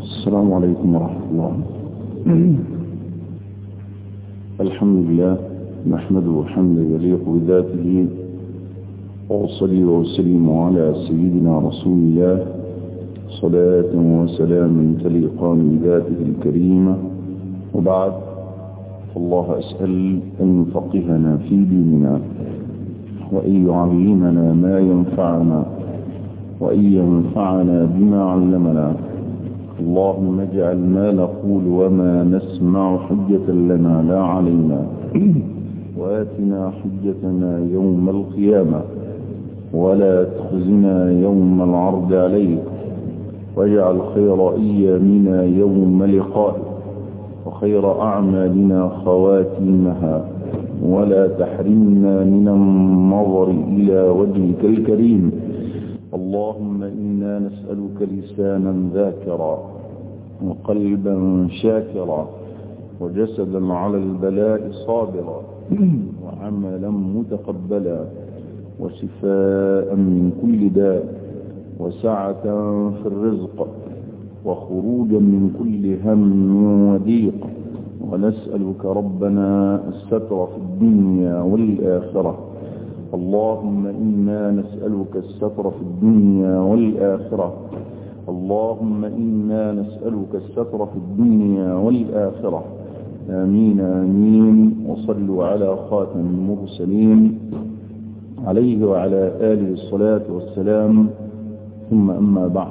السلام عليكم ورحمة الله الحمد لله نحمده حمدا يليق بذاته وأصلي وأسلم على سيدنا رسول الله صلاة وسلام تليقان بذاته الكريمة وبعد فالله أسأل أن يفقهنا في ديننا وأن يعلمنا ما ينفعنا وأن ينفعنا بما علمنا اللهم اجعل ما نقول وما نسمع حجة لنا لا علينا وآتنا حجتنا يوم القيامة ولا تخزنا يوم العرض عليك واجعل خير أيامنا يوم لقائك وخير أعمالنا خواتيمها ولا تحرمنا من النظر إلى وجهك الكريم اللهم إنا نسألك لسانا ذاكرا وقلبا شاكرا وجسدا على البلاء صابرا وعملا متقبلا وشفاء من كل داء وسعة في الرزق وخروجا من كل هم وضيق ونسألك ربنا الستر في الدنيا والآخرة اللهم إنا نسألك الستر في الدنيا والآخرة اللهم إنا نسألك الستر في الدنيا والآخرة آمين آمين وصلوا على خاتم المرسلين عليه وعلى آله الصلاة والسلام ثم أما بعد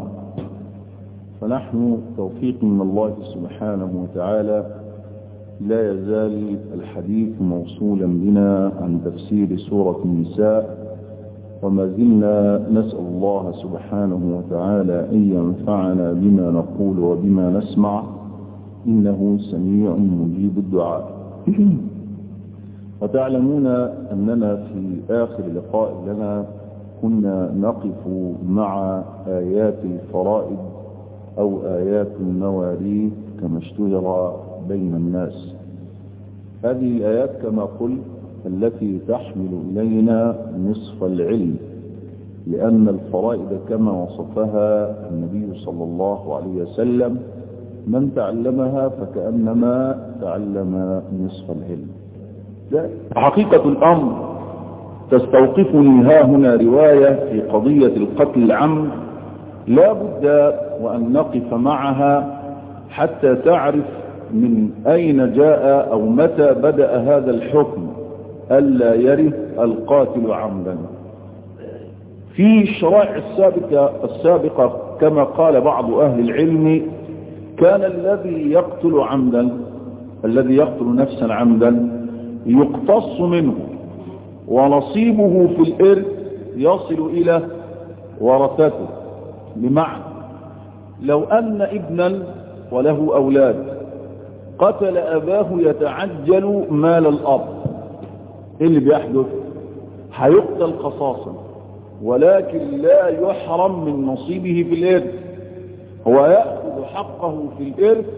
فنحن توفيق من الله سبحانه وتعالى لا يزال الحديث موصولا بنا عن تفسير سورة النساء وما زلنا نسأل الله سبحانه وتعالى أن ينفعنا بما نقول وبما نسمع إنه سميع مجيب الدعاء وتعلمون أننا في آخر لقاء لنا كنا نقف مع آيات الفرائض أو آيات المواريث كما اشتهر بين الناس هذه الآيات كما قلت التي تحمل إلينا نصف العلم لأن الفرائض كما وصفها النبي صلى الله عليه وسلم من تعلمها فكأنما تعلم نصف العلم حقيقة الأمر تستوقفني ها هنا رواية في قضية القتل العمد لا بد وأن نقف معها حتى تعرف من أين جاء أو متى بدأ هذا الحكم ألا يرث القاتل عمدا في الشرائع السابقة, السابقة كما قال بعض أهل العلم كان الذي يقتل عمدا الذي يقتل نفسا عمدا يقتص منه ونصيبه في الإرث يصل إلى ورثته بمعنى لو أن ابنا وله أولاد قتل أباه يتعجل مال الأب إيه اللي بيحدث هيقتل قصاصا ولكن لا يحرم من نصيبه في الإرث هو يأخذ حقه في الإرث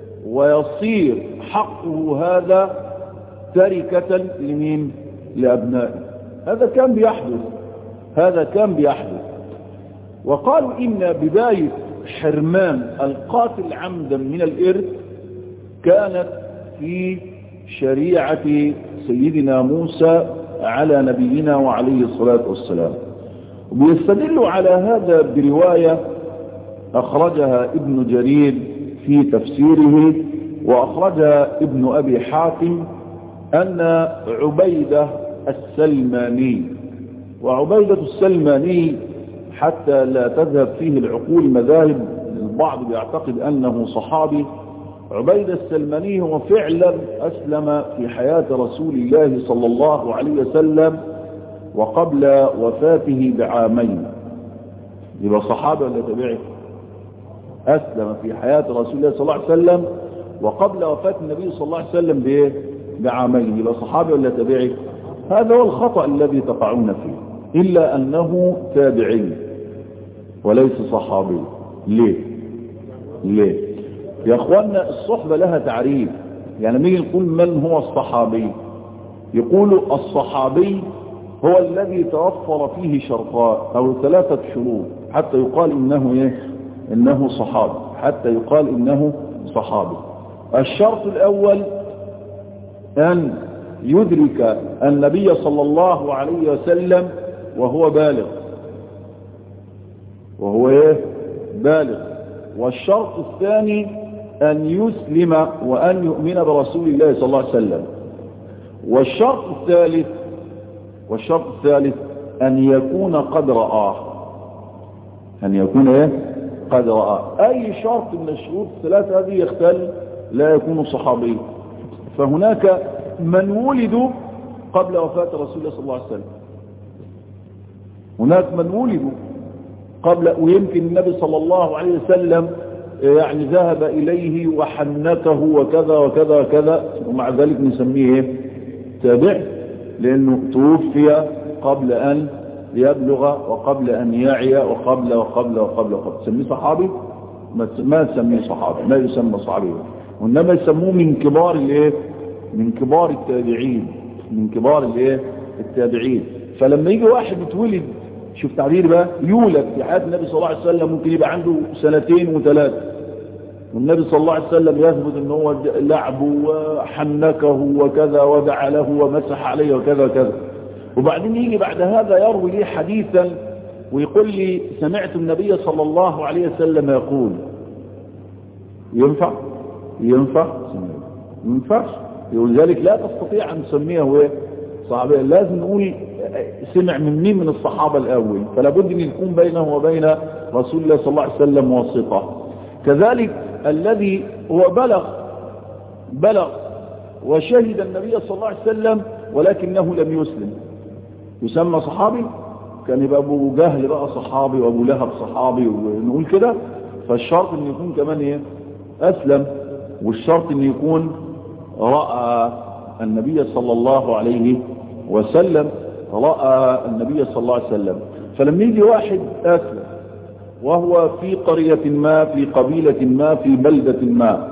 ويصير حقه هذا تركة لمين لأبنائه هذا كان بيحدث هذا كان بيحدث وقالوا إن بداية حرمان القاتل عمدا من الإرث كانت في شريعة سيدنا موسى على نبينا وعليه الصلاة والسلام ويستدل على هذا برواية أخرجها ابن جرير في تفسيره وأخرجها ابن أبي حاتم أن عبيدة السلماني وعبيدة السلماني حتى لا تذهب فيه العقول مذاهب البعض بيعتقد أنه صحابي عبيدة السلماني هو فعلا أسلم في حياة رسول الله صلى الله عليه وسلم وقبل وفاته بعامين يبقى صحابة ولا تبعي أسلم في حياة رسول الله صلى الله عليه وسلم وقبل وفاة النبي صلى الله عليه وسلم بإيه؟ بعامين يبقى صحابي ولا تبعي هذا هو الخطأ الذي تقعون فيه إلا أنه تابعي وليس صحابي ليه ليه يا أخوانا الصحبة لها تعريف يعني نيجي نقول من هو الصحابي يقول الصحابي هو الذي توفر فيه شرطان أو ثلاثة شروط حتى يقال إنه إيه إنه صحابي حتى يقال إنه صحابي الشرط الأول أن يدرك النبي صلى الله عليه وسلم وهو بالغ وهو ايه بالغ والشرط الثاني أن يسلم وأن يؤمن برسول الله صلى الله عليه وسلم والشرط الثالث والشرط الثالث أن يكون قد رآه أن يكون إيه قد رآه أي شرط من الشروط الثلاثة هذه يختل لا يكون صحابي فهناك من ولدوا قبل وفاة رسول الله صلى الله عليه وسلم هناك من ولدوا قبل ويمكن النبي صلى الله عليه وسلم يعني ذهب إليه وحنكه وكذا وكذا وكذا ومع ذلك نسميه تابع لأنه توفي قبل أن يبلغ وقبل أن يعي وقبل وقبل وقبل وقبل تسميه صحابي ما تسميه صحابي ما يسمى صحابي وإنما يسموه من كبار الايه من كبار التابعين من كبار الايه التابعين فلما يجي واحد يتولد شوف تعبير بقى يولد في حياة النبي صلى الله عليه وسلم ممكن يبقى عنده سنتين وثلاثة والنبي صلى الله عليه وسلم يثبت ان هو لعبه وحنكه وكذا ودعا له ومسح عليه وكذا وكذا وبعدين يجي بعد هذا يروي لي حديثا ويقول لي سمعت النبي صلى الله عليه وسلم يقول ينفع ينفع ينفع ولذلك لا تستطيع ان تسميه ايه صحابي لازم نقول سمع من مين من الصحابة الاول فلا بد ان يكون بينه وبين رسول الله صلى الله عليه وسلم واسطة كذلك الذي هو بلغ بلغ وشهد النبي صلى الله عليه وسلم ولكنه لم يسلم يسمى صحابي كان يبقى ابو جهل بقى صحابي وابو لهب صحابي ونقول كده فالشرط ان يكون كمان ايه اسلم والشرط ان يكون رأى النبي صلى الله عليه وسلم رأى النبي صلى الله عليه وسلم فلما يجي واحد اسلم وهو في قرية ما في قبيلة ما في بلدة ما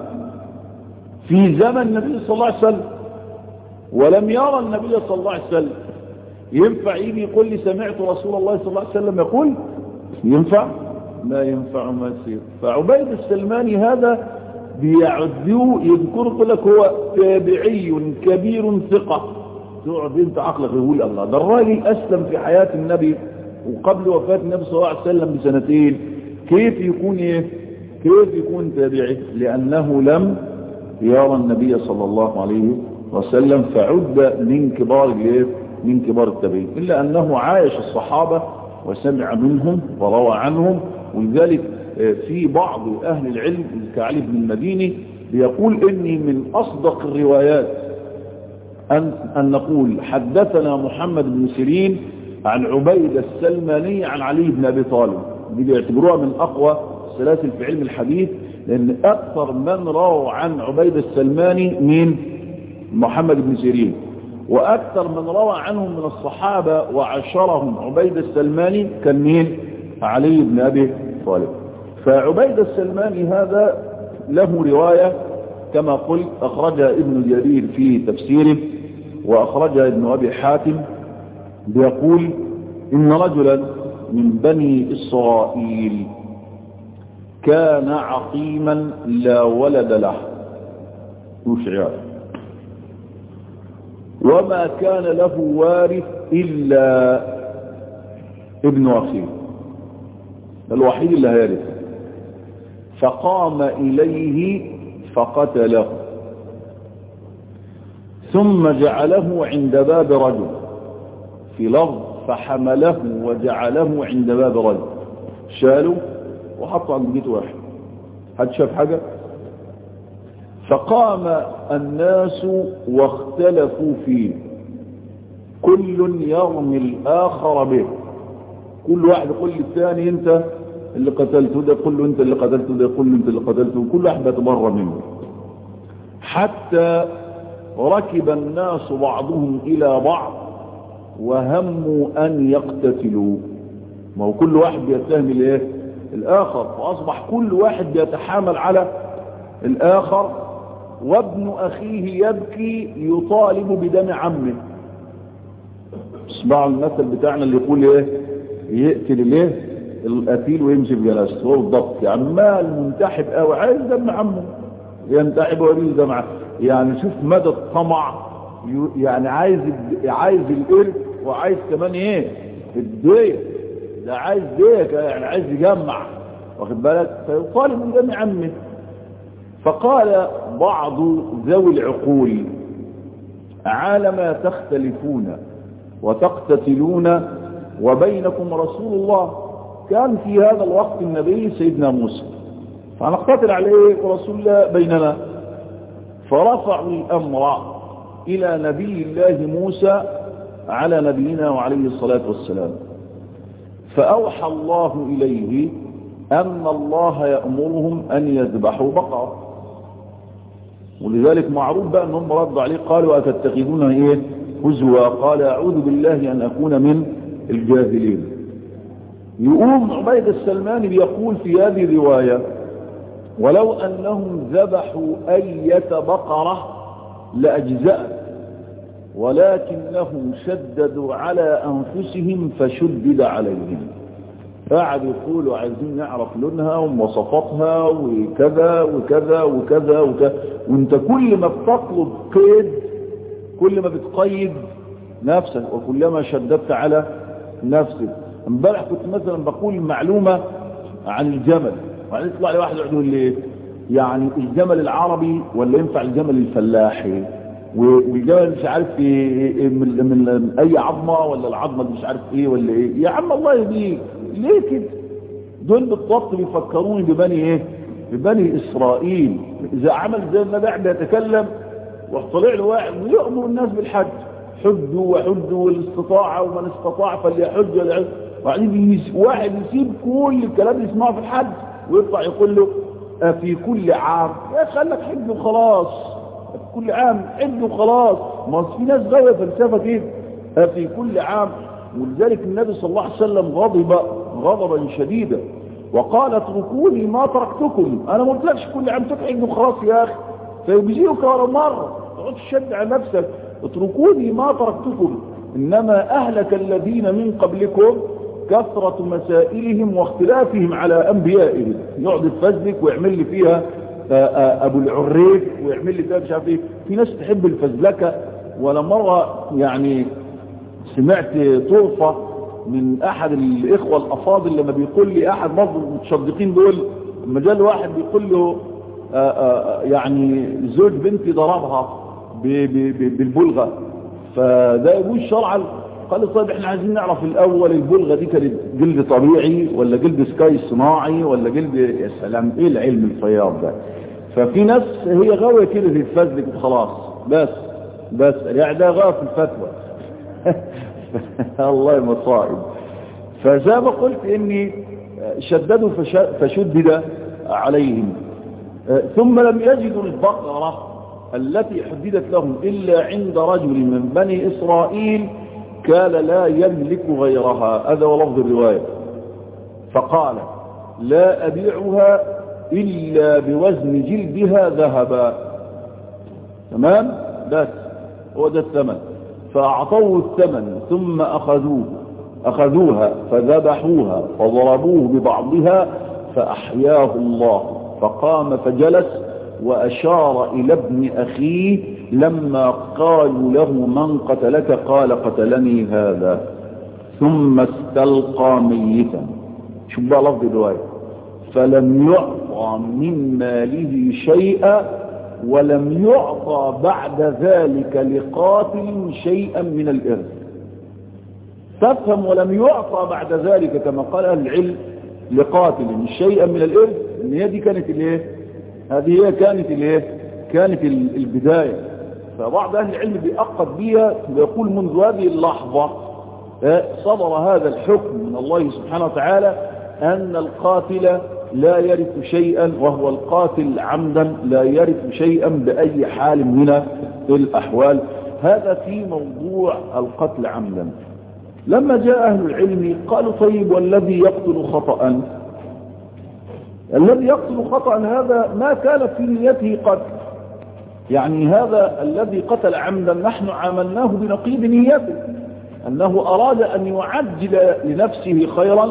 في زمن النبي صلى الله عليه وسلم ولم يرى النبي صلى الله عليه وسلم ينفع يجي يقول لي سمعت رسول الله صلى الله عليه وسلم يقول ينفع ما ينفع ما يصير فعبيد السلماني هذا بيعدوه يذكر يقول لك هو تابعي كبير ثقة تقعد انت عقلك يقول الله ده الراجل اسلم في حياة النبي وقبل وفاة النبي صلى الله عليه وسلم بسنتين كيف يكون ايه كيف يكون تابعي لانه لم يرى النبي صلى الله عليه وسلم فعد من كبار الايه من كبار التابعين الا انه عايش الصحابة وسمع منهم وروى عنهم ولذلك في بعض اهل العلم كعلي بن المديني بيقول اني من اصدق الروايات ان, أن نقول حدثنا محمد بن سيرين عن عبيد السلماني عن علي بن أبي طالب دي بيعتبروها من أقوى سلاسل في علم الحديث لأن أكثر من رووا عن عبيد السلماني من محمد بن سيرين وأكثر من روى عنهم من الصحابة وعشرهم عبيد السلماني كان مين علي بن أبي طالب فعبيد السلماني هذا له رواية كما قلت أخرجها ابن جرير في تفسيره وأخرجها ابن أبي حاتم بيقول إن رجلا من بني إسرائيل كان عقيما لا ولد له يشعر وما كان له وارث إلا ابن أخيه الوحيد اللي هيرث فقام إليه فقتله ثم جعله عند باب رجل في لفظ فحمله وجعله عند باب رجل شالوا وحطوا عند بيت واحد حد شاف حاجة فقام الناس واختلفوا فيه كل يرمي الآخر به كل واحد يقول للثاني انت اللي قتلته ده كله انت اللي قتلته ده كله انت اللي قتلته كل واحد بيتبرى منه حتى ركب الناس بعضهم إلى بعض وهموا أن يقتتلوا ما هو كل واحد بيتهم الايه الآخر فأصبح كل واحد بيتحامل على الآخر وابن أخيه يبكي يطالب بدم عمه اسمعوا المثل بتاعنا اللي يقول ايه يقتل الايه القتيل ويمشي بجلاسته هو بالضبط يعني ما المنتحب قوي عايز دم عمه ينتحب ويريد دم عمه يعني شوف مدى الطمع يعني عايز عايز القرد وعايز كمان ايه الدية ده عايز دية يعني عايز يجمع واخد بالك فيطالب من دم عمه فقال بعض ذوي العقول عالما تختلفون وتقتتلون وبينكم رسول الله كان في هذا الوقت النبي سيدنا موسى فنقتتل عليه ورسول الله بيننا فرفعوا الأمر إلى نبي الله موسى على نبينا وعليه الصلاة والسلام فأوحى الله إليه أن الله يأمرهم أن يذبحوا بقرة ولذلك معروف بقى أنهم ردوا عليه قالوا أتتخذون إيه هزوا قال أعوذ بالله أن أكون من الجاهلين يقوم عبيد السلمان بيقول في هذه الرواية ولو أنهم ذبحوا أية بقرة لأجزأت ولكنهم شددوا على أنفسهم فشدد عليهم قاعد يقولوا عايزين نعرف لونها ومواصفاتها وكذا وكذا وكذا وكذا وانت كل ما بتطلب قيد كل ما بتقيد نفسك وكلما شددت على نفسك امبارح كنت مثلا بقول معلومة عن الجمل وبعدين يطلع لي واحد يقول لي يعني الجمل العربي ولا ينفع الجمل الفلاحي والجمل مش عارف إيه من, من اي عظمة ولا العظمة مش عارف ايه ولا ايه يا عم الله يهديك ليه كده دول بالضبط بيفكروني ببني ايه ببني اسرائيل اذا عمل زي ما قاعد يتكلم وطلع له واحد ويأمر الناس بالحج حجوا وحجوا والاستطاعة ومن استطاع فليحج ولا وبعدين واحد يسيب كل الكلام اللي يسمعه في الحج ويطلع يقول له في كل عام يا خلك حج وخلاص في كل عام حج وخلاص ما في ناس غاوية فلسفة كده في كل عام ولذلك النبي صلى الله عليه وسلم غضب غضبا شديدا وقال اتركوني ما تركتكم انا ما قلتلكش كل عام تحج وخلاص يا اخي فيجزيك ولا مرة تقعد تشد على نفسك اتركوني ما تركتكم انما اهلك الذين من قبلكم كثرة مسائلهم واختلافهم على انبيائهم يقعد يتفزلك ويعمل لي فيها ابو العريف ويعمل لي فيها مش عارف ايه في ناس تحب الفزلكة ولا مرة يعني سمعت طرفة من احد الاخوة الافاضل لما بيقول لي احد برضه المتصدقين دول لما جاء واحد بيقول له آآ آآ يعني زوج بنتي ضربها بالبلغة فده يقول شرعا قال طيب احنا عايزين نعرف الاول البلغة دي كانت جلد طبيعي ولا جلد سكاي صناعي ولا جلد يا سلام ايه العلم الفياض ده ففي ناس هي غاوية كده تتفزلك وخلاص بس بس يعني ده غاوة في الفتوى الله مصائب فزي ما قلت اني شددوا فشدد عليهم ثم لم يجدوا البقرة التي حددت لهم إلا عند رجل من بني إسرائيل كان لا يملك غيرها هذا هو لفظ الرواية فقال لا أبيعها إلا بوزن جلدها ذهبا تمام بس هو ده الثمن فأعطوه الثمن ثم أخذوه أخذوها فذبحوها فضربوه ببعضها فأحياه الله فقام فجلس وأشار إلى ابن أخيه لما قالوا له من قتلك قال قتلني هذا ثم استلقى ميتا شوف بقى لفظ الرواية فلم يعطى من ماله شيئا ولم يعطى بعد ذلك لقاتل شيئا من الإرث تفهم ولم يعطى بعد ذلك كما قال العلم لقاتل شيئا من الإرث ان هي دي كانت الايه هذه هي كانت الايه كانت البداية فبعض اهل العلم بيأقد بيها ويقول منذ هذه اللحظة صدر هذا الحكم من الله سبحانه وتعالى ان القاتل لا يرث شيئا وهو القاتل عمدا لا يرث شيئا بأي حال من الأحوال هذا في موضوع القتل عمدا لما جاء أهل العلم قالوا طيب والذي يقتل خطأ الذي يقتل خطأ هذا ما كان في نيته قتل يعني هذا الذي قتل عمدا نحن عاملناه بنقيض نيته أنه أراد أن يعجل لنفسه خيرا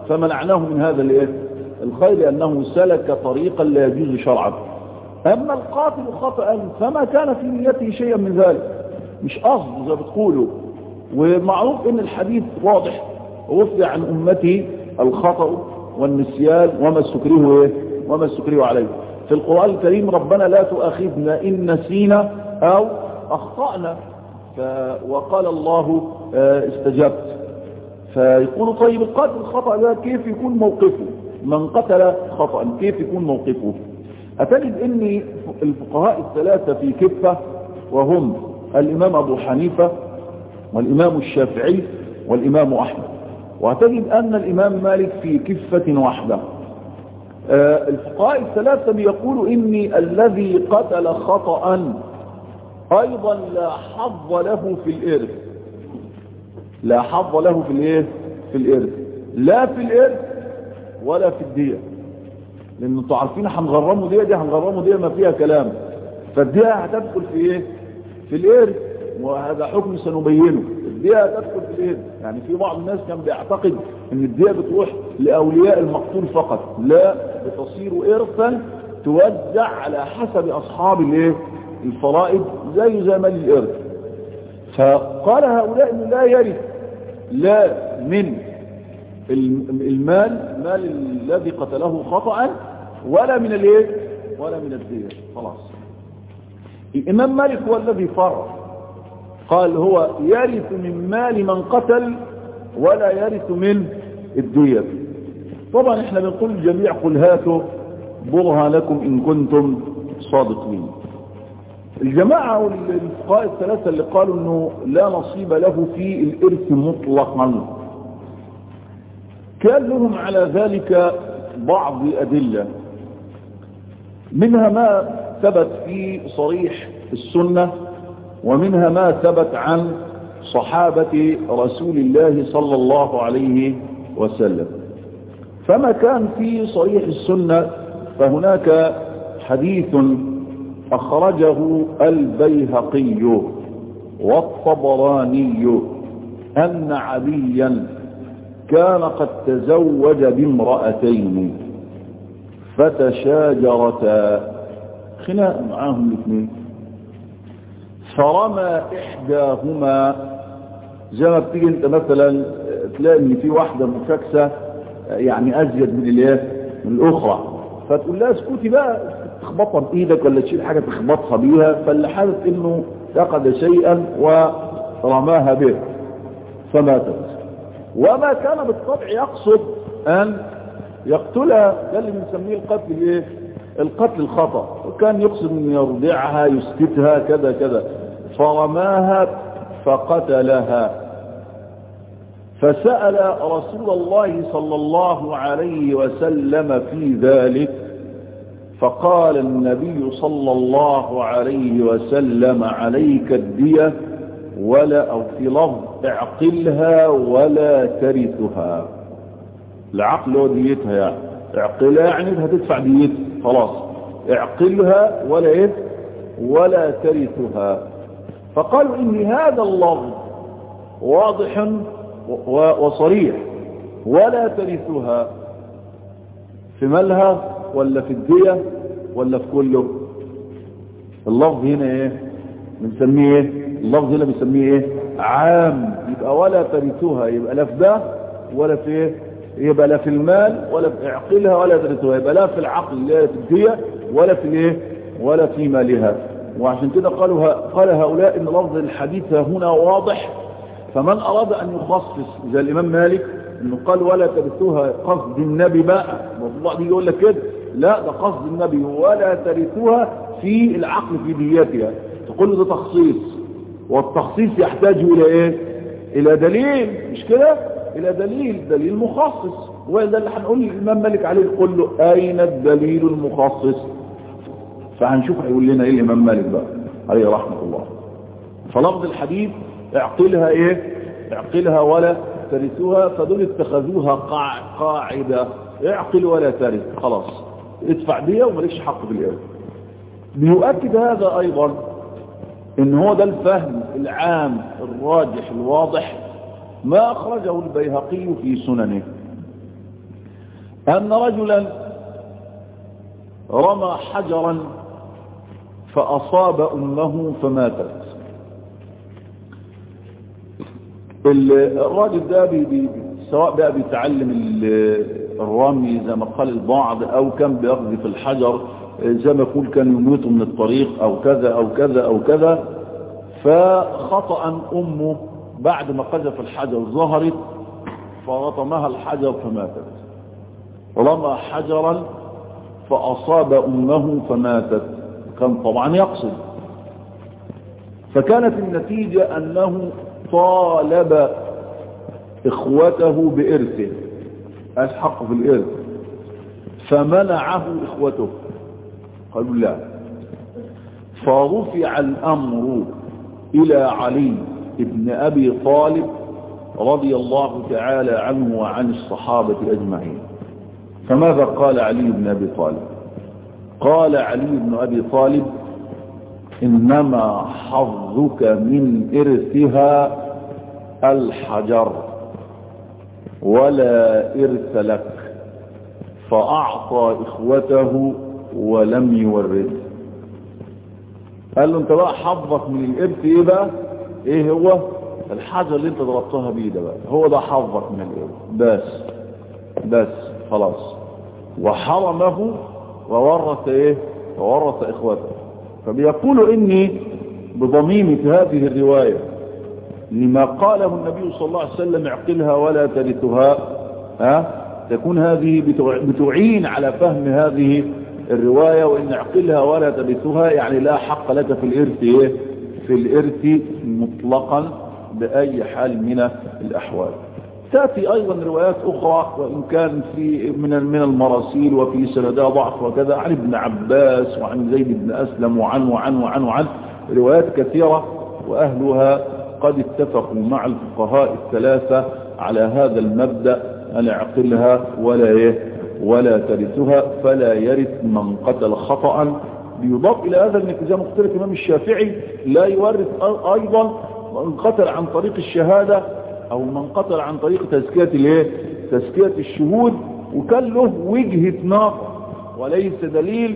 فمنعناه من هذا الايه الخير لأنه سلك طريقا لا يجوز شرعا أما القاتل خطأ فما كان في نيته شيئا من ذلك مش قصد زي بتقولوا ومعروف ان الحديث واضح وفي عن أمتي الخطأ والنسيان وما استكرهوا ايه وما استكرهوا عليه في القرآن الكريم ربنا لا تؤاخذنا إن نسينا أو أخطأنا ف... وقال الله استجبت فيقول طيب القاتل الخطأ ده كيف يكون موقفه من قتل خطأ كيف يكون موقفه أتجد أن الفقهاء الثلاثة في كفة وهم الإمام أبو حنيفة والإمام الشافعي والإمام أحمد وتجد أن الإمام مالك في كفة واحدة آه الفقهاء الثلاثة بيقولوا إني الذي قتل خطأ أيضا لا حظ له في الإرث لا حظ له في الإيه في الإرث لا في الإرث ولا في الدية لأن انتوا عارفين هنغرموا دية دي هنغرموا دية ما فيها كلام فالدية هتدخل في إيه في الإرث وهذا حكم سنبينه الدية تدخل في الإرث يعني في بعض الناس كان بيعتقد ان الدية بتروح لأولياء المقتول فقط لا بتصير إرثا توزع على حسب أصحاب الايه الفرائض زي زي مال الإرث فقال هؤلاء انه لا يرث لا من المال مال الذي قتله خطأ ولا من الايه ولا من الدية خلاص الإمام مالك هو الذي فرق قال هو يرث من مال من قتل ولا يرث من الدية طبعا احنا بنقول الجميع قل هاتوا برهانكم ان كنتم صادقين الجماعة والفقهاء الثلاثة اللي قالوا انه لا نصيب له في الارث مطلقا كان لهم على ذلك بعض ادلة منها ما ثبت في صريح السنة ومنها ما ثبت عن صحابة رسول الله صلى الله عليه وسلم فما كان في صحيح السنة فهناك حديث أخرجه البيهقي والطبراني أن عليا كان قد تزوج بامرأتين فتشاجرتا خناق معاهم الاثنين فرمى إحداهما زي ما بتيجي انت مثلا تلاقي ان في واحدة مفاكسة يعني ازيد من الايه من الاخرى فتقول لها اسكتي بقى تخبطها بايدك ولا تشيل حاجة تخبطها بيها فاللي حدث انه فقد شيئا ورماها به فماتت وما كان بالطبع يقصد ان يقتلها ده اللي بنسميه القتل ايه القتل الخطأ وكان يقصد ان يرضعها يسكتها كذا كذا فرماها فقتلها فسأل رسول الله صلى الله عليه وسلم في ذلك فقال النبي صلى الله عليه وسلم عليك الدية ولا أو في لفظ اعقلها ولا ترثها العقل هو ديتها يعني اعقلها يعني هتدفع ديتها خلاص اعقلها ولا ايه ولا ترثها فقالوا ان هذا اللفظ واضح وصريح ولا ترثها في مالها ولا في الدية ولا في كله اللفظ هنا ايه بنسميه ايه اللفظ هنا بنسميه ايه عام يبقى ولا ترثها يبقى لا في ده ولا في ايه يبقى لا في المال ولا في اعقلها ولا ترثها يبقى لا في العقل لا في الدية ولا في الايه ولا في مالها وعشان كده قالوا قال هؤلاء ان لفظ الحديث هنا واضح فمن اراد ان يخصص زي الامام مالك انه قال ولا ترثوها قصد النبي بقى والله يقول لك كده لا ده قصد النبي ولا ترثوها في العقل في ديتها تقول له ده تخصيص والتخصيص يحتاج الى ايه الى دليل مش كده الى دليل دليل مخصص وده اللي هنقول الامام مالك عليه يقول له اين الدليل المخصص فهنشوف هيقول لنا ايه الامام مالك بقى عليه رحمه الله فلفظ الحديث اعقلها ايه اعقلها ولا ترثوها فدول اتخذوها قاع قاعدة اعقل ولا ترث خلاص ادفع دي ومالكش حق في الارث بيؤكد هذا ايضا ان هو ده الفهم العام الراجح الواضح ما اخرجه البيهقي في سننه أن رجلا رمى حجرا فأصاب أمه فماتت الراجل ده بي بي سواء بقى بيتعلم الرمي زي ما قال البعض او كان بيقذف الحجر زي ما يقول كان يموته من الطريق او كذا او كذا او كذا فخطأ امه بعد ما قذف الحجر ظهرت فرطمها الحجر فماتت رمى حجرا فاصاب امه فماتت كان طبعا يقصد فكانت النتيجة انه طالب اخوته بارثه الحق في الارث فمنعه اخوته قالوا لا فرفع الامر الى علي ابن ابي طالب رضي الله تعالى عنه وعن الصحابة اجمعين فماذا قال علي بن ابي طالب قال علي بن ابي طالب انما حظك من ارثها الحجر ولا إرث لك فأعطى إخوته ولم يورث قال له انت بقى حظك من الإرث ايه بقى ايه هو الحاجة اللي انت ضربتها بيه ده بقى هو ده حظك من الإرث بس بس خلاص وحرمه وورث ايه وورث إخوته فبيقول اني بضميمة هذه الرواية لما قاله النبي صلى الله عليه وسلم اعقلها ولا ترثها ها تكون هذه بتعين على فهم هذه الرواية وان اعقلها ولا ترثها يعني لا حق لك في الارث ايه في الارث مطلقا باي حال من الاحوال تأتي ايضا روايات اخرى وان كان في من من المراسيل وفي سندها ضعف وكذا عن ابن عباس وعن زيد بن اسلم وعن وعن وعن وعن روايات كثيرة واهلها قد اتفقوا مع الفقهاء الثلاثة على هذا المبدأ أن اعقلها ولا إيه ولا ترثها فلا يرث من قتل خطأ بيضاف إلى هذا أنك زي ما قلت لك الإمام الشافعي لا يورث أيضا من قتل عن طريق الشهادة أو من قتل عن طريق تزكية الإيه تزكية الشهود وكان له وجهة نظر وليس دليل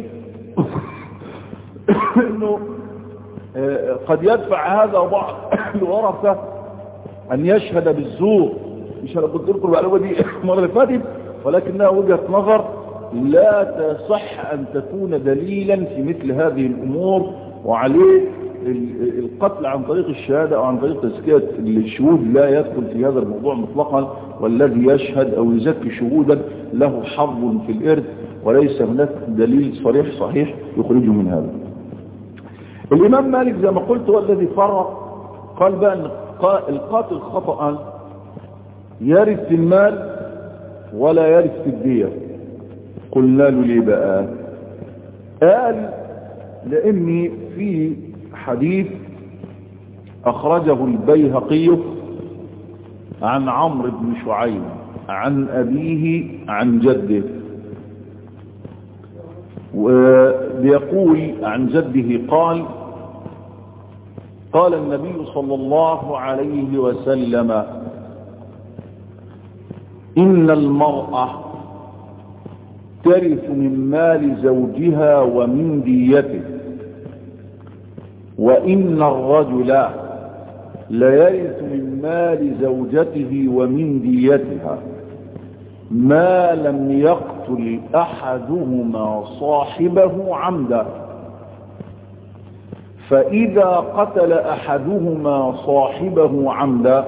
انه قد يدفع هذا بعض الورثة ان يشهد بالزور مش انا قلت لكم المعلومه دي المره اللي فاتت ولكنها وجهه نظر لا تصح ان تكون دليلا في مثل هذه الامور وعليه القتل عن طريق الشهادة او عن طريق تزكية الشهود لا يدخل في هذا الموضوع مطلقا والذي يشهد او يزكي شهودا له حظ في الارث وليس هناك دليل صريح صحيح يخرجه من هذا الامام مالك زي ما قلت هو الذي فرق قال بقى ان القاتل خطأ يرث في المال ولا يرث في الدية قلنا له ليه بقى قال لاني في حديث اخرجه البيهقي عن عمرو بن شعيب عن ابيه عن جده وبيقول عن جده قال قال النبي صلى الله عليه وسلم إن المرأة ترث من مال زوجها ومن ديته وإن الرجل ليرث من مال زوجته ومن ديتها ما لم يقتل أحدهما صاحبه عمدا فإذا قتل أحدهما صاحبه عمدا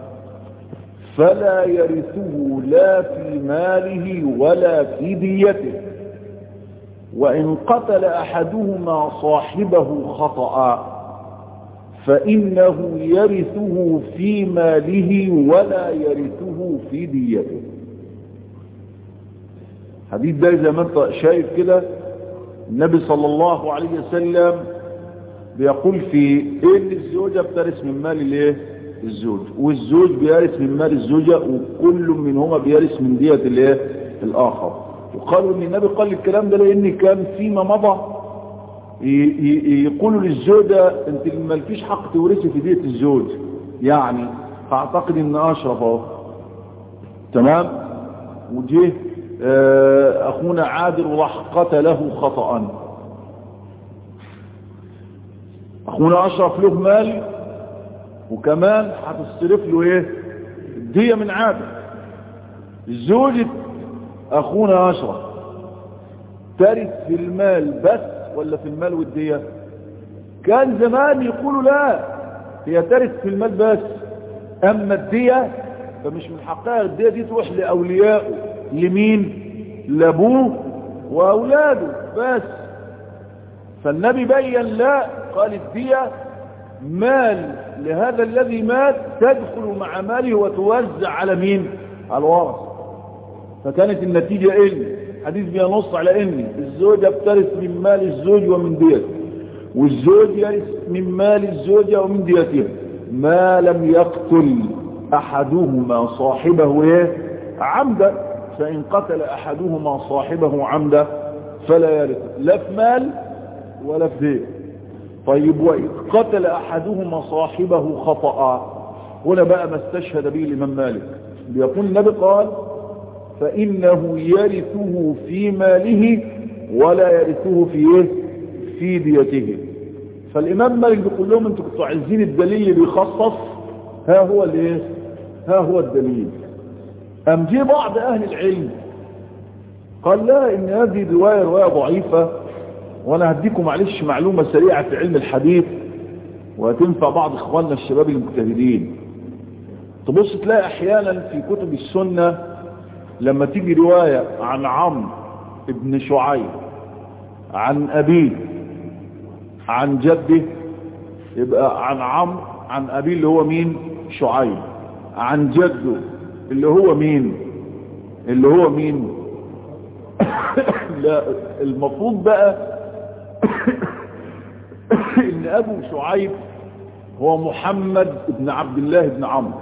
فلا يرثه لا في ماله ولا في ديته وإن قتل أحدهما صاحبه خطأ فإنه يرثه في ماله ولا يرثه في ديته حديث ده زي ما انت شايف كده النبي صلى الله عليه وسلم بيقول في ان الزوجة بترث من مال الايه الزوج والزوج بيرث من مال الزوجة وكل منهما بيرث من دية الايه الاخر وقالوا ان النبي قال الكلام ده لان كان فيما مضى يقولوا للزوجة انت مالكيش حق تورثي في دية الزوج يعني فاعتقد ان اشرف اهو تمام وجه اخونا عادل راح قتله خطأ اخونا اشرف له مال وكمان هتصرف له ايه الدية من عادل زوجة اخونا اشرف ترث في المال بس ولا في المال والدية كان زمان يقولوا لا هي ترث في المال بس اما الدية فمش من حقها الدية دي تروح لاوليائه لمين لابوه واولاده بس فالنبي بين لا قال الدية مال لهذا الذي مات تدخل مع ماله وتوزع على مين على الورث فكانت النتيجة ان حديث بينص على ان الزوجة بترث من مال الزوج ومن ديته والزوج يرث من مال الزوجة ومن ديتها ما لم يقتل احدهما صاحبه ايه عمدا فان قتل احدهما صاحبه عمدا فلا يرث لا في مال ولا في دين طيب وإذ قتل أحدهما صاحبه خطأ هنا بقى ما استشهد به الإمام مالك بيقول النبي قال فإنه يرثه في ماله ولا يرثه في إيه؟ في ديته فالإمام مالك بيقول لهم انتوا كنتوا عايزين الدليل اللي بيخصص ها هو الايه ها هو الدليل أم جه بعض أهل العلم قال لا إن هذه رواية رواية ضعيفة وانا هديكم معلش معلومة سريعة في علم الحديث وهتنفع بعض اخواننا الشباب المجتهدين تبص تلاقي احيانا في كتب السنة لما تيجي رواية عن عمرو ابن شعيب عن ابيه عن جده يبقى عن عمرو عن ابيه اللي هو مين شعيب عن جده اللي هو مين اللي هو مين لا المفروض بقى ان ابو شعيب هو محمد بن عبد الله بن عمرو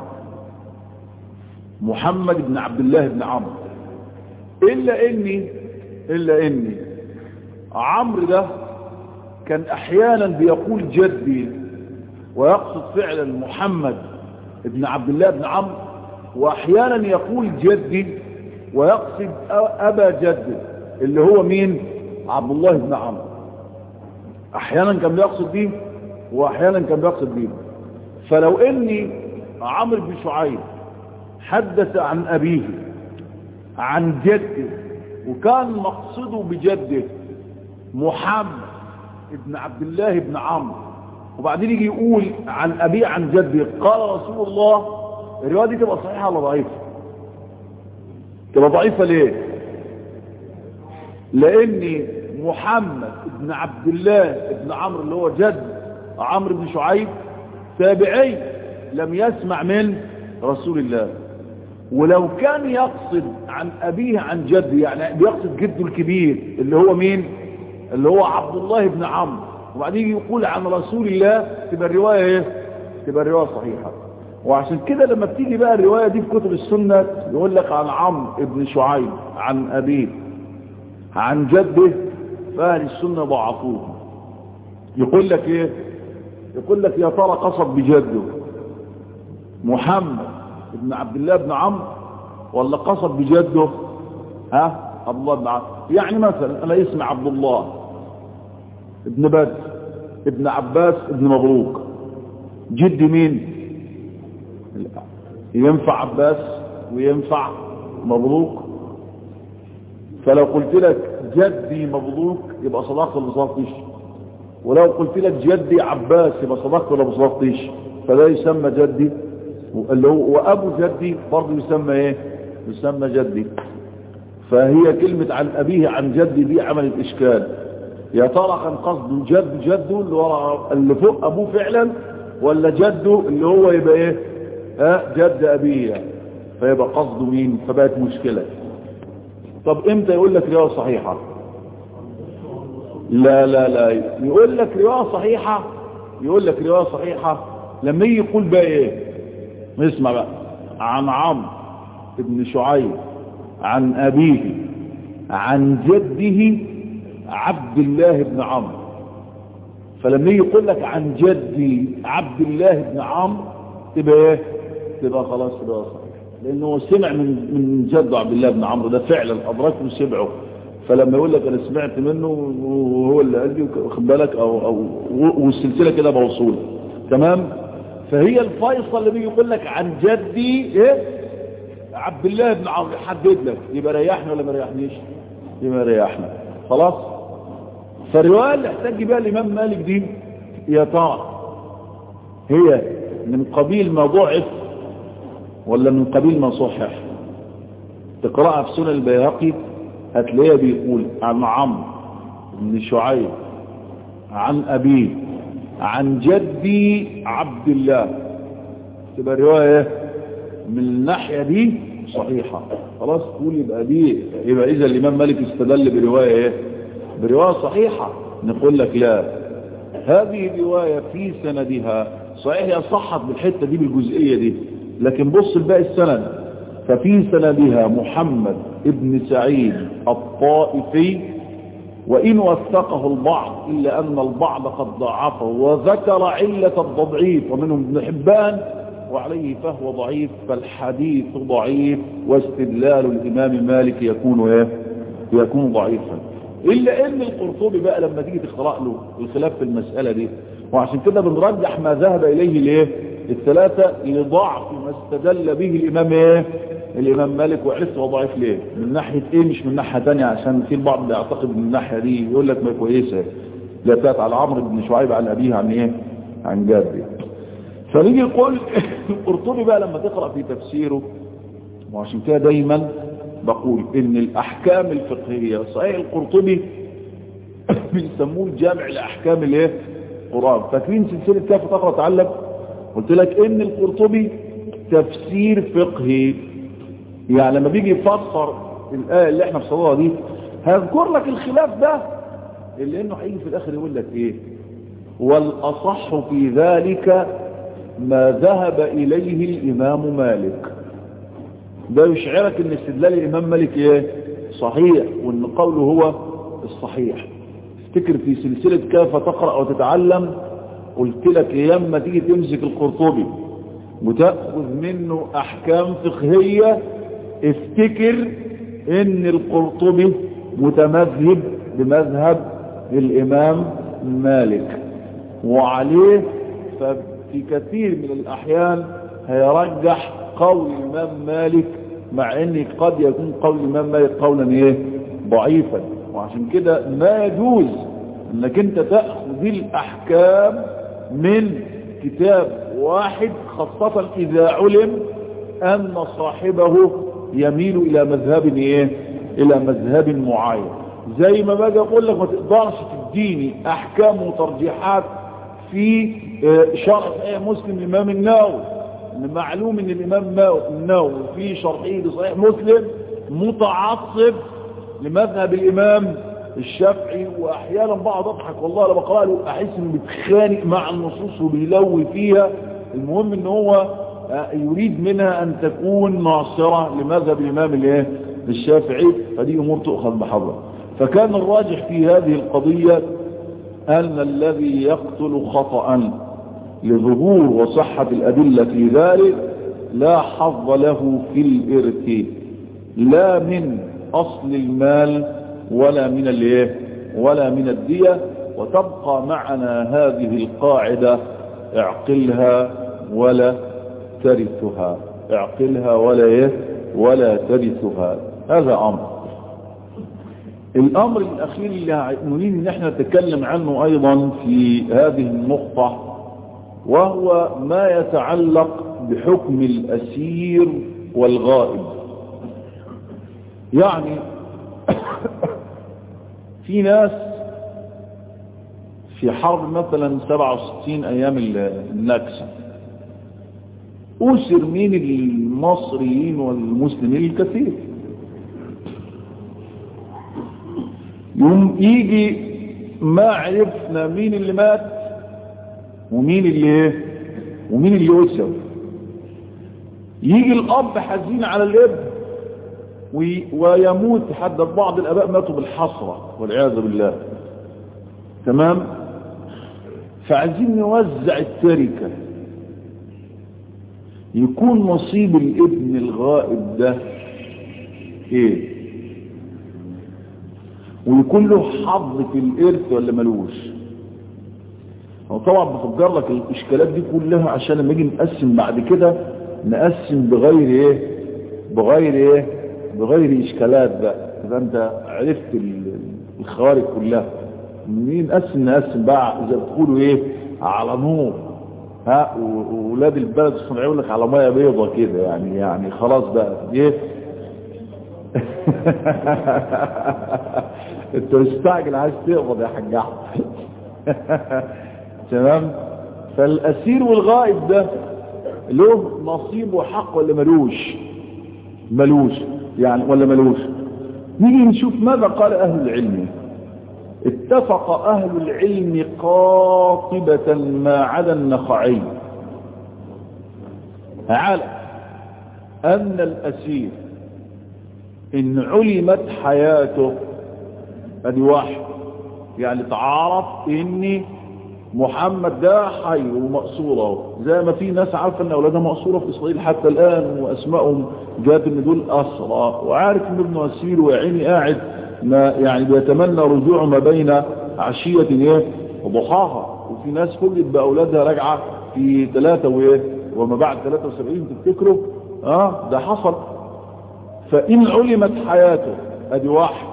محمد بن عبد الله بن عمرو الا اني الا اني عمرو ده كان احيانا بيقول جدي ويقصد فعلا محمد بن عبد الله بن عمرو واحيانا يقول جدي ويقصد ابا جدي اللي هو مين عبد الله بن عمرو احيانا كان بيقصد بيه واحيانا كان بيقصد بيه فلو اني عمرو بن شعيب حدث عن ابيه عن جده وكان مقصده بجده محمد ابن عبد الله بن عمرو وبعدين يجي يقول عن ابيه عن جده قال رسول الله الروايه دي تبقى صحيحه ولا ضعيفه تبقى ضعيفه ليه لان محمد بن عبد الله بن عمرو اللي هو جد عمرو بن شعيب تابعي لم يسمع من رسول الله ولو كان يقصد عن أبيه عن جده يعني بيقصد جده الكبير اللي هو مين اللي هو عبد الله بن عمرو وبعدين يقول عن رسول الله تبقى الرواية ايه تبقى الرواية صحيحة وعشان كده لما بتيجي بقى الرواية دي في كتب السنة يقول لك عن عمرو بن شعيب عن أبيه عن جده فأهل السنة ضعفوه يقول لك ايه يقول لك يا ترى قصد بجده محمد ابن عبد الله بن عمرو ولا قصد بجده ها عبد الله بن عمرو يعني مثلا انا اسمي عبد الله ابن بدر ابن عباس ابن مبروك جدي مين ينفع عباس وينفع مبروك فلو قلت لك جدي مبروك يبقى صدقت ولا صدقتش ولو قلت لك جدي عباس يبقى صدقت ولا ما صدقتش فده يسمى جدي اللي هو وابو جدي برضه يسمى ايه يسمى جدي فهي كلمة عن ابيه عن جدي دي عملت اشكال يا ترى كان قصده جد جده اللي ورا اللي فوق ابوه فعلا ولا جده اللي هو يبقى ايه ها جد ابيه يعني فيبقى قصده مين فبقت مشكلة طب امتى يقول لك رواية صحيحة لا لا لا يقول لك رواية صحيحة يقول لك رواية صحيحة لما يجي يقول بقى ايه اسمع بقى عن عمرو ابن شعيب عن ابيه عن جده عبد الله بن عمرو فلما يجي يقول لك عن جدي عبد الله بن عمرو تبقى ايه تبقى خلاص تبقى صحيح لانه سمع من من جده عبد الله بن عمرو ده فعلا ادركه وسمعه فلما يقول لك انا سمعت منه وهو اللي قال لي واخد بالك او او والسلسله كده موصوله تمام فهي الفيصل اللي بيجي يقول لك عن جدي ايه عبد الله بن عمرو يحدد لك يبقى ريحنا ولا ما ريحنيش يبقى ريحنا خلاص فالروايه اللي احتج بها الامام مالك دي يا ترى هي من قبيل ما ضعف ولا من قبيل ما صحح تقرأها في سنن البيهقي هتلاقيها بيقول عن عمرو بن شعيب عن أبيه عن جدي عبد الله تبقى رواية من الناحية دي صحيحة خلاص تقول يبقى دي يبقى إذا الإمام مالك استدل برواية ايه برواية صحيحة نقول لك لا هذه الرواية في سندها صحيح هي صحت بالحتة دي بالجزئية دي لكن بص الباقي السند ففي سندها محمد ابن سعيد الطائفي وإن وثقه البعض إلا أن البعض قد ضعفه وذكر علة التضعيف ومنهم ابن حبان وعليه فهو ضعيف فالحديث ضعيف واستدلال الإمام مالك يكون ايه يكون ضعيفا إلا أن القرطبي بقى لما تيجي تقرأ له الخلاف في المسألة دي وعشان كده بنرجح ما ذهب إليه ليه الثلاثة لضعف ما استدل به الإمام ايه الإمام مالك وعرفت هو ضعيف ليه من ناحية ايه مش من ناحية تانية عشان في البعض بيعتقد من الناحية دي يقول لك ما كويسة لا بتاعت على عمرو بن شعيب عن أبيه عن ايه عن جابر فنيجي نقول القرطبي بقى لما تقرأ في تفسيره وعشان كده دايما بقول ان الاحكام الفقهية صحيح القرطبي بيسموه الجامع لاحكام الايه القرآن فاكرين سلسلة كيف تقرأ تعلم قلت لك ان القرطبي تفسير فقهي يعني لما بيجي يفسر الآية اللي احنا بصدرها دي هذكر لك الخلاف ده اللي انه هيجي في الاخر يقول لك ايه والاصح في ذلك ما ذهب اليه الامام مالك ده يشعرك ان استدلال الامام مالك ايه صحيح وان قوله هو الصحيح افتكر في سلسلة كيف تقرأ وتتعلم قلت لك ياما تيجي تمسك القرطبي وتأخذ منه احكام فقهية افتكر ان القرطبي متمذهب بمذهب الامام مالك وعليه ففي كثير من الاحيان هيرجح قول الامام مالك مع ان قد يكون قول الامام مالك قولا ايه ضعيفا وعشان كده ما يجوز انك انت تأخذ الاحكام من كتاب واحد خاصة اذا علم ان صاحبه يميل الى مذهب ايه الى مذهب معين زي ما باجي اقول لك ما تقدرش تديني احكام وترجيحات في شرح صحيح مسلم الامام النووي معلوم ان الامام النووي في شرحه لصحيح مسلم متعصب لمذهب الامام الشافعي واحيانا بقعد اضحك والله لما بقرا له احس انه بيتخانق مع النصوص وبيلوي فيها المهم ان هو يريد منها ان تكون ناصرة لمذهب الامام الايه الشافعي فدي امور تؤخذ بحظر فكان الراجح في هذه القضية ان الذي يقتل خطأ لظهور وصحة الادلة في ذلك لا حظ له في الارث لا من اصل المال ولا من الايه ولا من الدية وتبقى معنا هذه القاعدة اعقلها ولا ترثها اعقلها ولا ايه ولا ترثها هذا امر الامر الاخير اللي نريد ان احنا نتكلم عنه ايضا في هذه النقطة وهو ما يتعلق بحكم الاسير والغائب يعني في ناس في حرب مثلا 67 ايام النكسة أسر من المصريين والمسلمين الكثير يوم يجي ما عرفنا مين اللي مات ومين اللي ومين اللي أسر يجي الأب حزين على الابن ويموت حتى بعض الأباء ماتوا بالحسرة والعياذ بالله تمام فعايزين نوزع التركة يكون نصيب الابن الغائب ده ايه ويكون له حظ في الارث ولا ملوش هو طبعا بفجر لك الاشكالات دي كلها عشان لما نيجي نقسم بعد كده نقسم بغير ايه بغير ايه بغير اشكالات بقى اذا انت عرفت الخوارج كلها مين نقسم نقسم بقى زي بتقولوا ايه على نور ها واولاد البلد الصناعي يقول لك على ميه بيضه كده يعني يعني خلاص بقى ايه انت مستعجل عايز تقبض يا حاج احمد تمام فالاسير والغائب ده له نصيب وحق ولا ملوش ملوش يعني ولا ملوش نيجي نشوف ماذا قال اهل العلم اتفق اهل العلم قاطبة ما عدا النخعي على ان الاسير ان علمت حياته ادي واحد يعني تعرف ان محمد ده حي ومقصورة زي ما في ناس عارفة ان اولادها مقصورة في اسرائيل حتى الان واسمائهم جات ان دول اسرى وعارف ان ابنه اسير وعيني قاعد ما يعني بيتمنى رجوعه ما بين عشية ايه وضحاها وفي ناس كلت باولادها راجعة في ثلاثة وايه وما بعد 73 تفتكروا اه ده حصل فان علمت حياته ادي واحد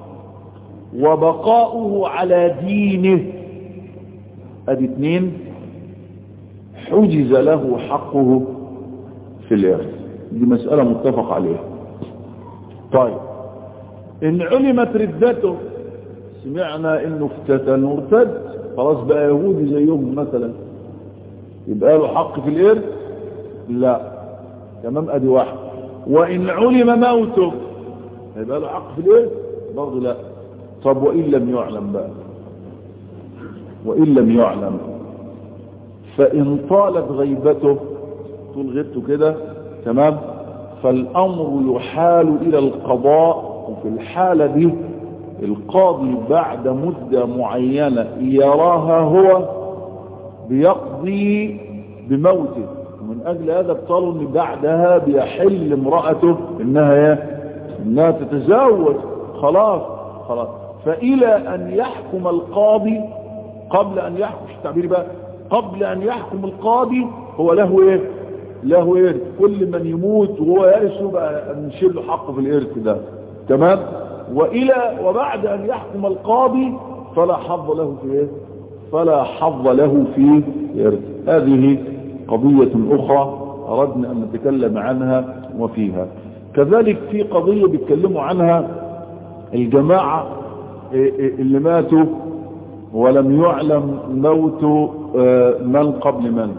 وبقاؤه على دينه ادي اثنين حجز له حقه في الارث دي مسألة متفق عليها طيب ان علمت ردته سمعنا انه افتتن وارتد خلاص بقى يهودي زيهم مثلا يبقى له حق في الارث لا تمام ادي واحد وان علم موته يبقى له حق في الارث برضه لا طب وان لم يعلم بقى وإن لم يعلم فإن طالت غيبته طول غيبته كده تمام فالأمر يحال إلى القضاء وفي الحالة دي القاضي بعد مدة معينة يراها هو بيقضي بموته ومن أجل هذا ابطلوا أن بعدها بيحل امرأته إنها إنها تتزوج خلاص خلاص فإلى أن يحكم القاضي قبل ان يحكم التعبير بقى قبل ان يحكم القاضي هو له ايه له ايه كل من يموت وهو يرثه بقى نشيل له حقه في الارث ده تمام والى وبعد ان يحكم القاضي فلا حظ له في ايه فلا حظ له في الارث هذه قضية اخرى اردنا ان نتكلم عنها وفيها كذلك في قضية بيتكلموا عنها الجماعة اللي ماتوا ولم يعلم موت من قبل من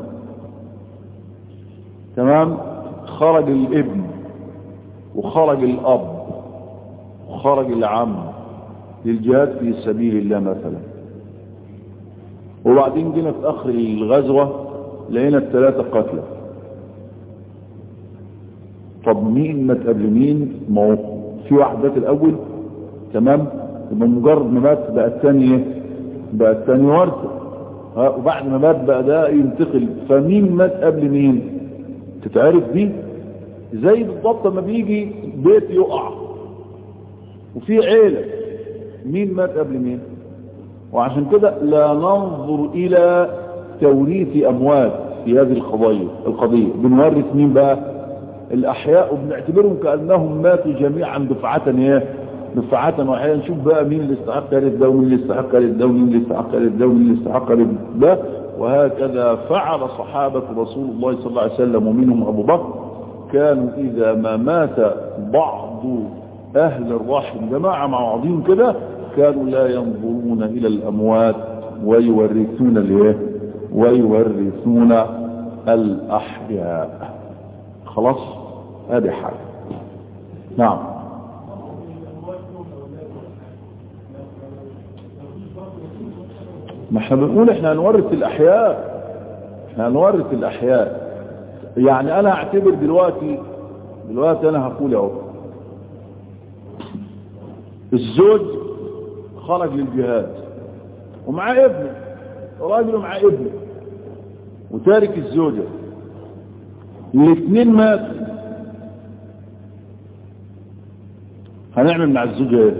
تمام خرج الابن وخرج الاب وخرج العم للجهاد في سبيل الله مثلا وبعدين جينا في اخر الغزوة لقينا الثلاثة قتلى طب مين مات قبل مين ما هو في واحد مات الاول تمام يبقى مجرد ما مات بقى الثاني بقى الثاني ورثه وبعد ما مات بقى ده ينتقل فمين مات قبل مين تتعرف دي زي بالضبط لما بيجي بيت يقع وفي عيلة مين مات قبل مين وعشان كده لا ننظر الى توريث اموات في هذه القضية القضية بنورث مين بقى الاحياء وبنعتبرهم كأنهم ماتوا جميعا دفعة ايه دفعة واحدة نشوف بقى مين اللي استحق يرث ده ومين اللي استحق يرث ده ومين اللي استحق يرث ده ومين اللي استحق يرث ده وهكذا فعل صحابة رسول الله صلى الله عليه وسلم ومنهم أبو بكر كانوا إذا ما مات بعض أهل الرحم جماعة مع بعضهم كده كانوا لا ينظرون إلى الأموات ويورثون الايه ويورثون الأحياء خلاص هذه حاجة نعم ما احنا بنقول احنا هنورث الاحياء احنا هنورث الاحياء يعني انا اعتبر دلوقتي دلوقتي انا هقول اهو الزوج خرج للجهاد ومعاه ابنه راجل ومعاه ابنه وتارك الزوجة الاثنين مات هنعمل مع الزوجة ايه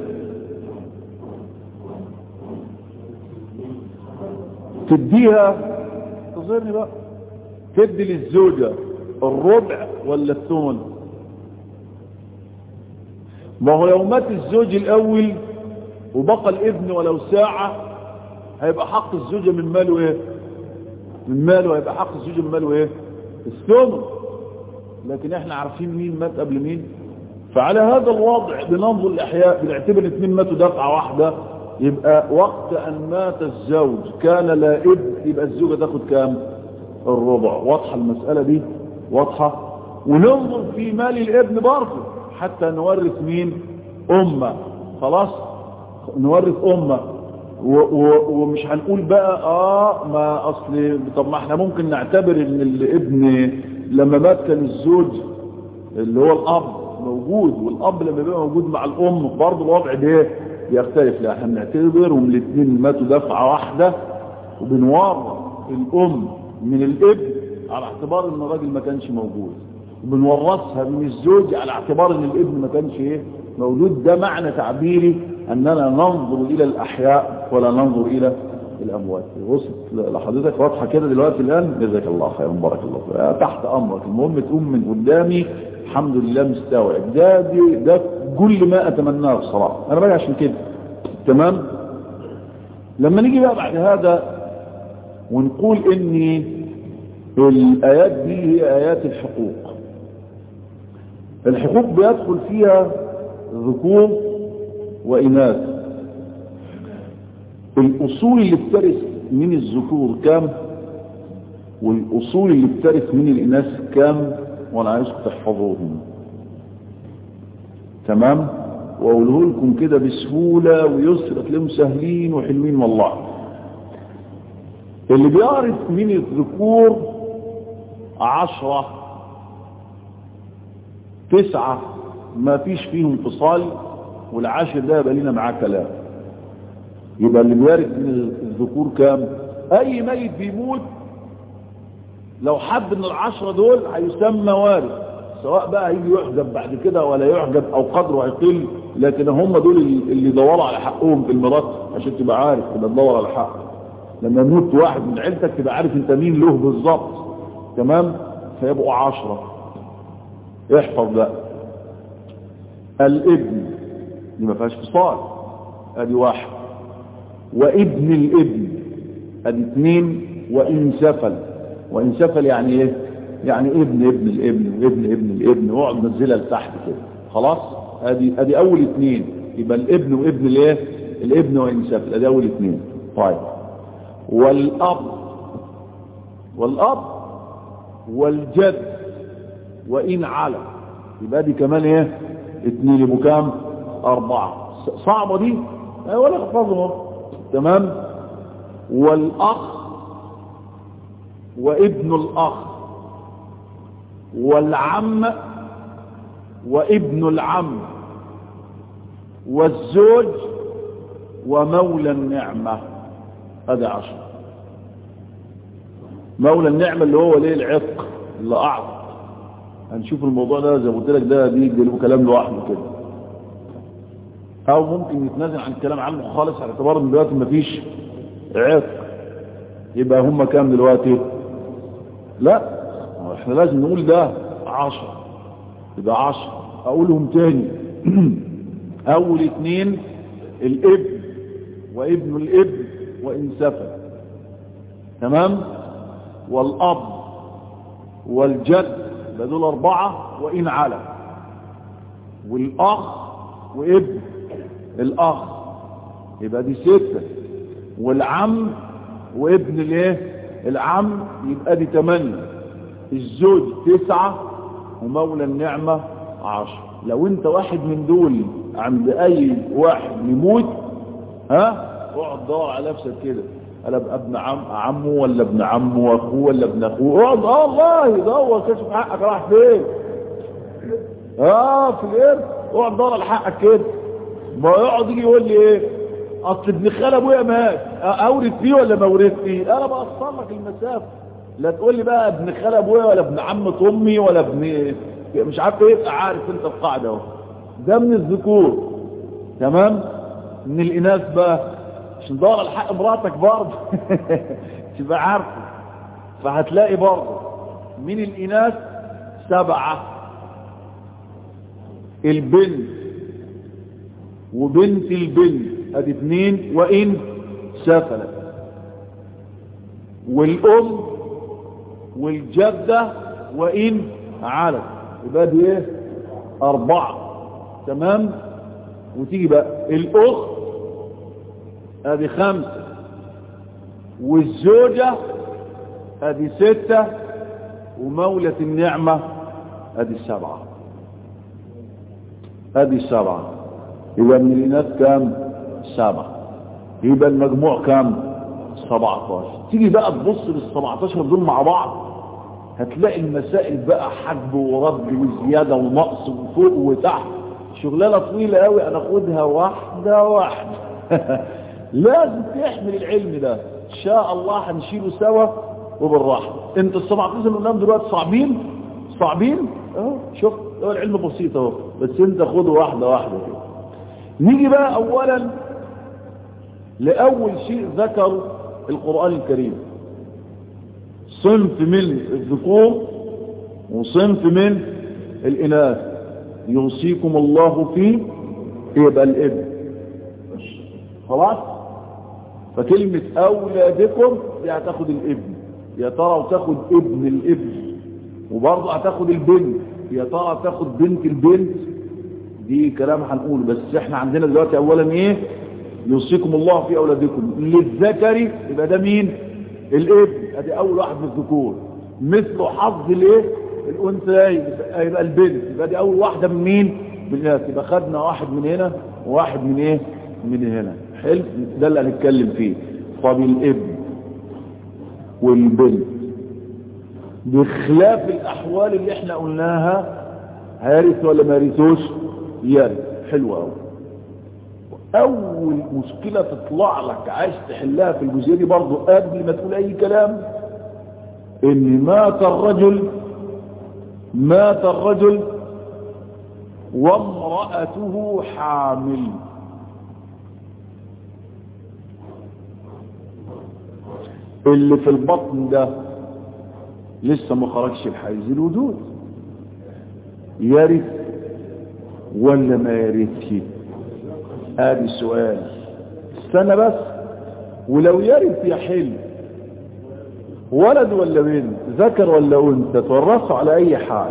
تديها تظهرني بقى تدي للزوجة الربع ولا الثمن ما هو لو مات الزوج الاول وبقى الابن ولو ساعة هيبقى حق الزوجة من ماله ايه من ماله هيبقى حق الزوجة من ماله ايه الثمن لكن احنا عارفين مين مات قبل مين فعلى هذا الوضع بننظر الاحياء بنعتبر الاثنين ماتوا دفعة واحدة يبقى وقت ان مات الزوج كان لا ابن يبقى الزوجة تاخد كام الربع واضحة المسألة دي واضحة وننظر في مال الابن برضه حتى نورث مين امه خلاص نورث امه ومش هنقول بقى اه ما اصل طب ما احنا ممكن نعتبر ان الابن لما مات كان الزوج اللي هو الاب موجود والاب لما بيبقى موجود مع الام برضه الوضع ده يختلف لا احنا بنعتبرهم الاثنين ماتوا دفعه واحده وبنورث الام من الابن على اعتبار ان الراجل ما كانش موجود وبنورثها من الزوج على اعتبار ان الابن ما كانش ايه موجود ده معنى تعبيري اننا ننظر الى الاحياء ولا ننظر الى الاموات وصلت لحضرتك واضحه كده دلوقتي الان جزاك الله خيرا بارك الله فيك تحت امرك المهم تقوم من قدامي الحمد لله مستوعب ده دي ده كل ما اتمناه بصراحه انا باجي عشان كده تمام لما نيجي بقى بعد هذا ونقول ان الايات دي هي ايات الحقوق الحقوق بيدخل فيها ذكور وإناث الأصول اللي بترث من الذكور كام والأصول اللي بترث من الإناث كام وأنا عايزكم تحفظوهم تمام وأقوله لكم كده بسهولة ويسر تلاقيهم سهلين وحلوين والله اللي بيعرف من الذكور عشرة تسعة ما فيش فيهم انفصال والعاشر ده يبقى لنا معاه كلام يبقى اللي بيارث من الذكور كام اي ميت بيموت لو حد من العشرة دول هيسمى وارث سواء بقى هيجي يحجب بعد كده ولا يحجب او قدره هيقل لكن هم دول اللي دوروا على حقهم في الميراث عشان تبقى عارف تبقى تدور على حق لما يموت واحد من عيلتك تبقى عارف انت مين له بالظبط تمام فيبقوا عشرة احفظ بقى الابن دي ما فيهاش فصال ادي واحد وابن الابن ادي اثنين وان سفل وان سفل يعني ايه يعني ابن ابن الابن وابن ابن الابن واقعد نزلها لتحت كده خلاص ادي ادي اول اثنين يبقى الابن وابن الايه الابن وان سفل ادي اول اثنين طيب والاب والاب والجد وإن على يبقى دي كمان ايه اتنين يبقوا كام اربعة صعبة دي ولا احفظهم تمام والاخ وابن الاخ والعم وابن العم والزوج ومولى النعمة هذا عشر مولى النعمة اللي هو ليه العتق اللي اعطى هنشوف الموضوع ده زي ما قلت لك ده بيجي له كلام لوحده كده او ممكن يتنازل عن الكلام عنه خالص على اعتبار ان دلوقتي مفيش عتق يبقى هم كام دلوقتي لا احنا لازم نقول ده عشرة يبقى عشرة اقولهم تاني اول اتنين الابن وابن الابن وان سفل تمام والاب والجد يبقى دول أربعة وإن على والأخ وابن الأخ يبقى دي ستة والعم وابن الايه العم يبقى دي تمانية الزوج تسعة ومولى النعمة عشر لو انت واحد من دول عند اي واحد يموت ها اقعد دور على نفسك كده انا ابقى ابن عم عمه ولا ابن عمه واخوه ولا ابن اخوه اقعد اه والله دور كشف حقك راح فين اه في الارث اقعد دور على حقك كده ما يقعد يجي يقول لي ايه اصل ابن خال ابويا مات اورث فيه ولا ما اورث فيه انا بقصر لك المسافه لا تقول لي بقى ابن خال ابويا ولا ابن عم امي ولا ابن مش عارف ايه يبقى عارف انت القاعده اهو ده من الذكور تمام من الاناث بقى عشان تدور على حق مراتك برضه تبقى عارفه فهتلاقي برضه من الاناث سبعه البنت وبنت البنت ادي اثنين وان سفلت والام والجدة وان علت يبقى دي ايه اربعة تمام وتيجي بقى الاخت ادي خمسة والزوجة ادي ستة ومولة النعمة ادي سبعة ادي سبعة يبقى من الاناث كام سبعة يبقى المجموع كام 17 تيجي بقى تبص لل 17 دول مع بعض هتلاقي المسائل بقى حجب ورد وزيادة ونقص وفوق وتحت شغلانة طويلة قوي هناخدها واحدة واحدة لازم تحمل العلم ده ان شاء الله هنشيله سوا وبالراحة انت ال 17 اللي قدام دلوقتي صعبين صعبين اهو شوف هو العلم بسيط اهو بس انت خده واحدة واحدة كده نيجي بقى اولا لاول شيء ذكر القرآن الكريم صنف من الذكور وصنف من الإناث يوصيكم الله فيه يبقى الابن خلاص فكلمة أولادكم دي هتاخد الابن يا ترى وتاخد ابن الابن وبرضه هتاخد البنت يا ترى تاخد بنت البنت دي كلام هنقول بس احنا عندنا دلوقتي اولا ايه يوصيكم الله في اولادكم للذكر يبقى ده مين الابن ادي اول واحد من الذكور مثل حظ الايه الانثى يبقى البنت يبقى دي اول واحده من مين بالناس يبقى خدنا واحد من هنا وواحد من ايه من هنا حلو ده اللي هنتكلم فيه طب الابن والبنت بخلاف الاحوال اللي احنا قلناها هيرث ولا ما يرثوش يرث حلو قوي اول مشكلة تطلع لك عايز تحلها في الجزئية دي برضو قبل ما تقول اي كلام ان مات الرجل مات الرجل وامرأته حامل اللي في البطن ده لسه ما خرجش الحيز الوجود يرث ولا ما يرثش ادي السؤال استنى بس ولو يرث يحل ولد ولا بنت ذكر ولا انثى تورثوا على اي حال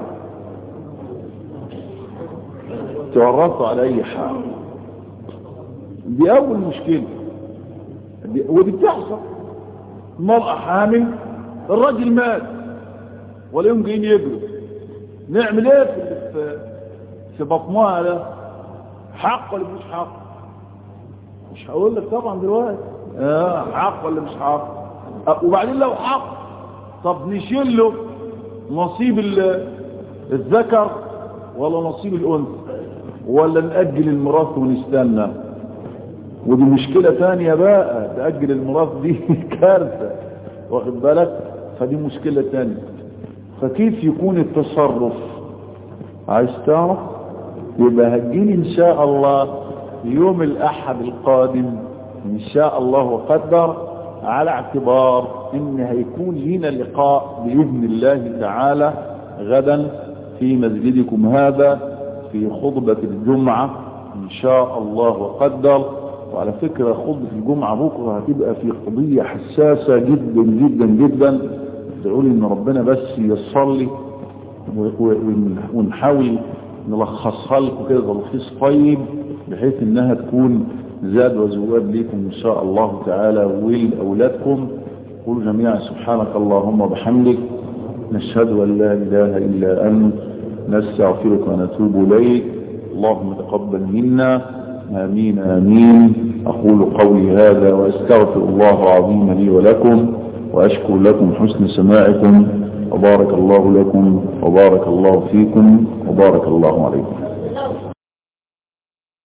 تورثوا على اي حال دي اول مشكلة دي ودي بتحصل المرأة حامل الراجل مات ولا يوم جايين يجروا نعمل ايه في في بطنها ده حق ولا مش حق مش هقول لك طبعا دلوقتي اه حق ولا مش حق أه وبعدين لو حق طب نشيل له نصيب الذكر ولا نصيب الانثى ولا نأجل الميراث ونستنى ودي مشكلة ثانية بقى تأجل الميراث دي كارثة واخد بالك فدي مشكلة ثانية فكيف يكون التصرف عايز تعرف يبقى هتجيني ان شاء الله يوم الاحد القادم ان شاء الله وقدر على اعتبار ان هيكون لنا لقاء باذن الله تعالى غدا في مسجدكم هذا في خطبة الجمعة ان شاء الله وقدر وعلى فكرة خطبة الجمعة بكرة هتبقى في قضية حساسة جدا جدا جدا تقول ان ربنا بس ييسر لي ونحاول نلخصها لكم كده تلخيص طيب بحيث انها تكون زاد وزواد لكم ان شاء الله تعالى ولأولادكم قولوا جميعا سبحانك اللهم وبحمدك نشهد ان لا اله الا انت نستغفرك ونتوب اليك اللهم تقبل منا امين امين اقول قولي هذا واستغفر الله العظيم لي ولكم واشكر لكم حسن سماعكم وبارك الله لكم وبارك الله فيكم وبارك الله عليكم